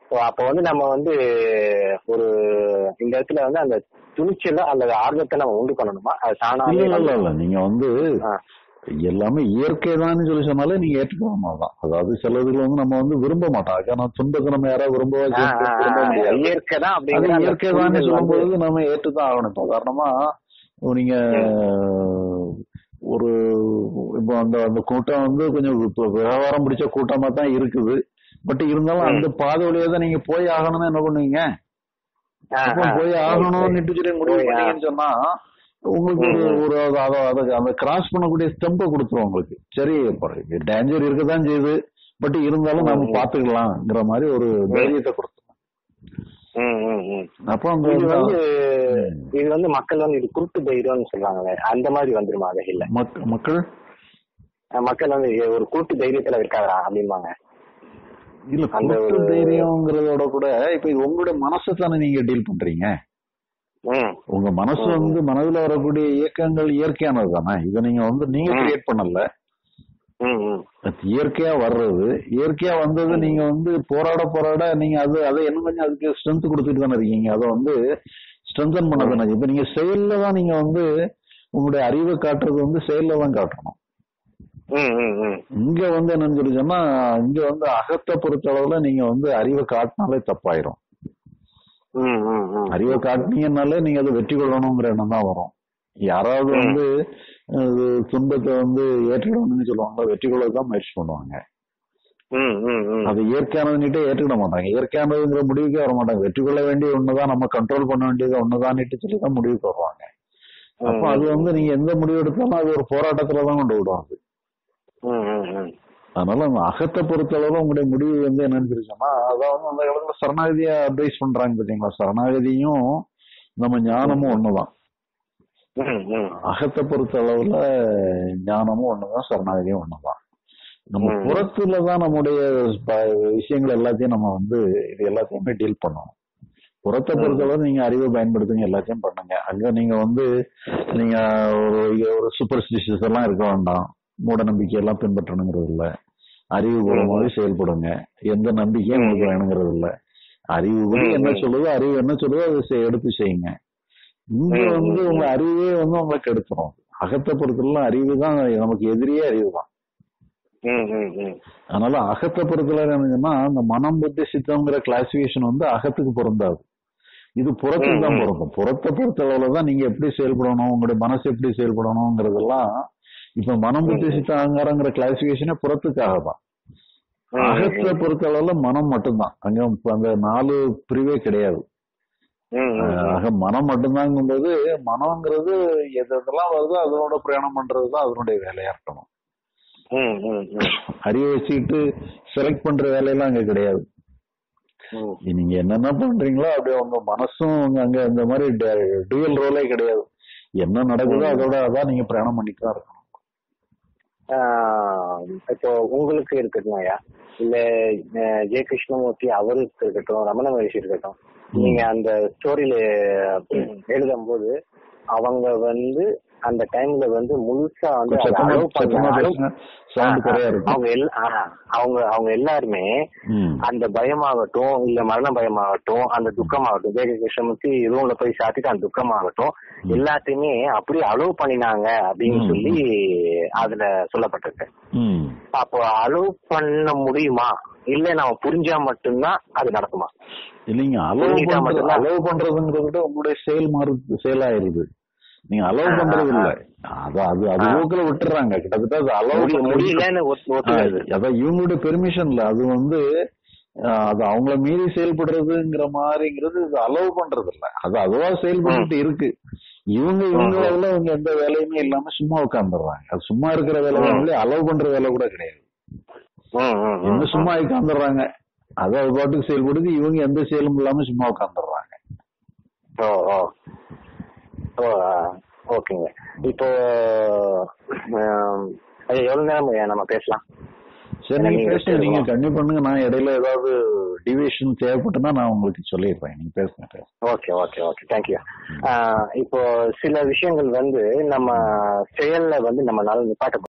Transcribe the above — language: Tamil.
So, அப்ப வந்து நம்ம வந்து ஒரு இந்த இடத்துல வந்து அந்த துணிச்சல அல்லது ஆர்வத்தை நம்ம உண்டு பண்ணணுமா அது இல்ல தானாவே இல்ல இல்ல வந்து- இல்ல நீங்க வந்து ஆ. எல்லாமே இயற்கை தான் சொல்லி சொன்னாலே நீங்க ஏற்றுக்கணும் தான் அதாவது சில இதுல வந்து நம்ம வந்து விரும்ப மாட்டோம் அதுக்கான துன்பத்தை நம்ம யாராவது விரும்பவா ஆ, செய்ய- ஆ, விரும்ப ஆ, முடியாது இயற்கை தான் அது அப்படிங்கிற அந்த இயற்கை தான் புரிதல் வந்து- சொல்லும்போது நம்ம ஏற்றுதான் ஆகணும் இப்போ உதாரணமா இப்போ நீங்க ஒரு இப்போ அந்த அந்த கூட்டம் வந்து கொஞ்சம் இப்போ விவகாரம் பிடிச்ச கூட்டமா தான் இருக்குது பட் இருந்தாலும் அந்த பாதை வழியா தான் நீங்க போய் ஆகணும்னா என்ன பண்ணுவீங்க ஆ, அப்போ ஆ, போய் சரி, ஆகணும்னு சொல்லி முடிவு போய் ஆ- பண்ணீங்கன்னு சொன்னா உங்களுக்கு ஒரு ம், ம். ஒரு அதை அதை- அதை அந்த கிராஸ் பண்ணக்கூடிய ஸ்டெம்பை கொடுத்துரும் உங்களுக்கு சரி டேஞ்சர் இருக்கதான் செய்யுது பட் இருந்தாலும் நம்ம ம், ம். பாத்துக்கலாம்ங்கிற மாதிரி ஒரு தைரியத்தை கொடுத்துரும் ம், ம், ம். அப்போ அந்த இது வந்து ம். இது வந்து மக்கள் வந்து இது குருட்டு தைரியம்னு சொல்றாங்களே அந்த மாதிரி வந்துருமா அது இல்ல மக்- மக்கள் அஹ் மக்கள் வந்து இது ஒரு கூட்டு தைரியத்துல இருக்காரா அப்படிம்பாங்க இல்ல அந்த கூட்டு ஒரு- தைரியம்ங்கிறதோட கூட இப்ப இது உங்களுடைய மனசை தானே நீங்க டீல் பண்றீங்க ம் உங்க மனசு ம். வந்து மனதுல வரக்கூடிய இயக்கங்கள் இயற்கையானது தானே இதை நீங்க வந்து நீங்க ம். கிரியேட் பண்ணல ம் ம் அது இயற்கையா வர்றது இயற்கையா வந்தது நீங்க வந்து போராட போராட நீங்க அது அதை என்ன கொஞ்சம் அதுக்கு ஸ்ட்ரென்த் கொடுத்துட்டு தானே இருக்கீங்க அதை வந்து ஸ்ட்ரென்தன் பண்ண தானே இப்ப நீங்க செயல்ல தான் நீங்க வந்து உங்களுடைய அறிவை காட்டுறது வந்து செயல்ல தான் காட்டணும் ம் ம் ம் இங்க வந்து என்னன்னு சொல்லி சொன்னா இங்க வந்து அகத்தை பொறுத்த அளவுல நீங்க வந்து அறிவை காட்டினாலே தப்பாயிரும் ம் ம் ம் அறிவை காட்டினீங்கனாலே நீங்க அதை வெற்றி கொள்ளணுங்கிற எண்ணம் தான் வரும் யாராவது ம். வந்து அஹ், துன்பத்தை வந்து ஏற்றுக்கணும்னு சொல்லுவாங்க வெற்றி கொள்ள தான் முயற்சி பண்ணுவாங்க ம் ம் ம் அது இயற்கையானதுன்னுட்டு ஏற்றுக்கிட மாட்டாங்க இயற்கையானதுங்கிற முடிவுக்கே வர மாட்டாங்க வெற்றி கொள்ள வேண்டிய ஒண்ணுதான் நம்ம கண்ட்ரோல் பண்ண வேண்டியது ஒண்ணுதான்னுட்டு சொல்லி தான் முடிவுக்கு வருவாங்க அப்ப அது வந்து நீங்க எந்த முடிவு எடுத்தாலும் அது ஒரு போராட்டத்துல தான் கொண்டு விடும் அது ம் ம் ம் அதனால அந்த அகத்தை பொறுத்தளவு உங்களுடைய முடிவு வந்து என்னன்னு சொல்லி சொன்னா அதான் வந்து அந்த காலத்துல சரணாகதியா அட்வைஸ் பண்றாங்க பாத்தீங்களா சரணாகதியும் நம்ம ஞானமும் ஒண்ணுதான் ம் ம் அகத்தை பொறுத்த அளவுல ஞானமும் ஒண்ணுதான் சரணாகதியும் ஒண்ணுதான் நம்ம ம். புறத்துல தான் நம்முடைய ப- விஷயங்கள் எல்லாத்தையும் நம்ம வந்து இது எல்லாத்தையுமே டீல் பண்ணணும் புறத்தை ம். பொறுத்தளவு நீங்க அறிவை பயன்படுத்துங்க எல்லாத்தையும் பண்ணுங்க அங்க நீங்க வந்து நீங்க ஒரு ஒரு சூப்பர்ஸ்டிஷியஸ் எல்லாம் இருக்க வேண்டாம் மூட நம்பிக்கை எல்லாம் பின்பற்றணுங்கிறது இல்ல அறிவு பூர்வமாவே செயல்படுங்க எந்த நம்பிக்கையும் ம். உங்களுக்கு வேணுங்கிறது இல்ல அறிவு படி ம், என்ன ம். சொல்லுதோ அறிவு என்ன சொல்லுதோ அதை செய்- எடுத்து செய்யுங்க இங்க ம், வந்து ம், உங்க ம். அறிவே வந்து உங்களுக்கு எடுத்துரும் அகத்தை பொறுத்தவரை அறிவு தான் நமக்கு எதிரியே அறிவு தான் ம் ம் ம் அதனால அகத்தை பொறுத்தவரை என்னன்னா அந்த மனம் புத்தி சித்தம்ங்கிற கிளாசிபிகேஷன் வந்து அகத்துக்கு பொருந்தாது இது புறத்துக்கு ம், தான் ம். பொருந்தும் புறத்தை பொறுத்தளவுல தான் நீங்க எப்படி செயல்படணும் உங்களுடைய மனசு எப்படி செயல்படணுங்கிறதெல்லாம் இப்ப மனம் புத்தி ம், ம். சித்த அகங்காரங்கிற கிளாசிபிகேஷனே புறத்துக்காக தான் ம், அகத்தை ம். பொறுத்தளவுல மனம் மட்டும்தான் அங்க அந்த நாலு பிரிவே கிடையாது ம், ம், ம். ஆக மனம் மட்டும்தாங்கும்போது மனம்ங்கிறது எது எதெல்லாம் வருதோ அதனோட பிரயாணம் பண்றது தான் அதனுடைய வேலையா இருக்கணும் ம், ம், ம். அறிவை வச்சுக்கிட்டு செலக்ட் பண்ற வேலையெல்லாம் அங்க கிடையாது ம். நீங்க என்னென்ன பண்றீங்களோ அப்படியே உங்க மனசும் உங்க அங்க இந்த மாதிரி டுவல் ரோலே கிடையாது என்ன நடக்குதோ ம். அதோட அதான் நீங்க பிரயாணம் பண்ணிட்டு தான் இருக்கணும் ஆஹ் இப்போ உங்களுக்கு இருக்கட்டும் ஐயா இல்ல அஹ், ஜெய கிருஷ்ணமூர்த்தி அவருக்கு இருக்கட்டும் ரமண மகரிஷி இருக்கட்டும் ம். நீங்க அந்த ஸ்டோரியில எழுதும் போது அவங்க வந்து அந்த டைம்ல வந்து முழுசா வந்து அதை சத்தமா allow பண்ண- சத்தமா allow- பேசுங்க சவுண்ட் குறையா இருக்கும் அவங்க எல்லா ஆஹ், அவங்க அவங்க எல்லாருமே ம். அந்த பயமாகட்டும் இல்ல மரண பயமாகட்டும் அந்த துக்கமாகட்டும் ஜெய கிருஷ்ணமூர்த்தி ரூம்ல போய் சாத்திட்டு அந்த துக்கமாகட்டும் ம். எல்லாத்தையுமே அப்படியே அலோவ் பண்ணினாங்க அப்படின்னு ம். சொல்லி அதுல சொல்லப்பட்டிருக்கு ம். அப்போ அலோவ் பண்ண முடியுமா இல்ல நம்ம புரிஞ்சா மட்டும்தான் அது நடக்குமா இல்லைங்க அலோவ் புரிஞ்சுட்டா பண்றது மட்டும்தான். அலோவ் பண்றதுங்கிறத விட உங்களுடைய செயல் மாறு செயலாயிருது நீங்க அலோவ் பண்றது இல்ல அது அது அது ஆ. போக்குல விட்டுறாங்க கிட்டத்தட்ட அது அலோவ் முடி- முடியலன்னு ஒத்து- ஒத்துக்கிறது அதான் இவங்களுடைய பெர்மிஷன் இல்ல அது வந்து ஆஹ், அது அவங்கள மீறி செயல்படுறதுங்கிற மாதிரிங்கிறது இது அலோவ் பண்றது இல்ல அது அதுவா செயல்பட்டுட்டு இருக்கு இவங்க இவங்க ம். அளவுல இவங்க எந்த வேலையுமே இல்லாம சும்மா உட்காந்துடுறாங்க அது சும்மா இருக்கிற வேலை ம். தான் அலோவ் பண்ற வேலை கூட கிடையாது ம், ம், ம், இவங்க ம். சும்மா உட்காந்துடுறாங்க அது அது பாட்டுக்கு செயல்படுது இவங்க எந்த செயலும் இல்லாம சும்மா உட்காந்துடுறாங்க ஓ ஓ ஓ ஆ, ஓகேங்க இப்போ ஆம், ஐயா எவ்வளவு நேரம் ஐயா நம்ம பேசலாம் சரி ஏன்னா நீங்க நீங்க பேசுங்க நீங்க பேசலாம். கண்டிப்பா பண்ணுங்க நான் இடையில ஏதாவது டிவியேஷன் தேவைப்பட்டுனா நான் உங்களுக்கு சொல்லிடுறேன் நீங்க பேசுங்க பேசுங்க. ஓகே ஓகே ஓகே தேங்க்யூ இப்போ சில விஷயங்கள் வந்து நம்ம செயல்ல வந்து நம்மளால நிப்பாட்ட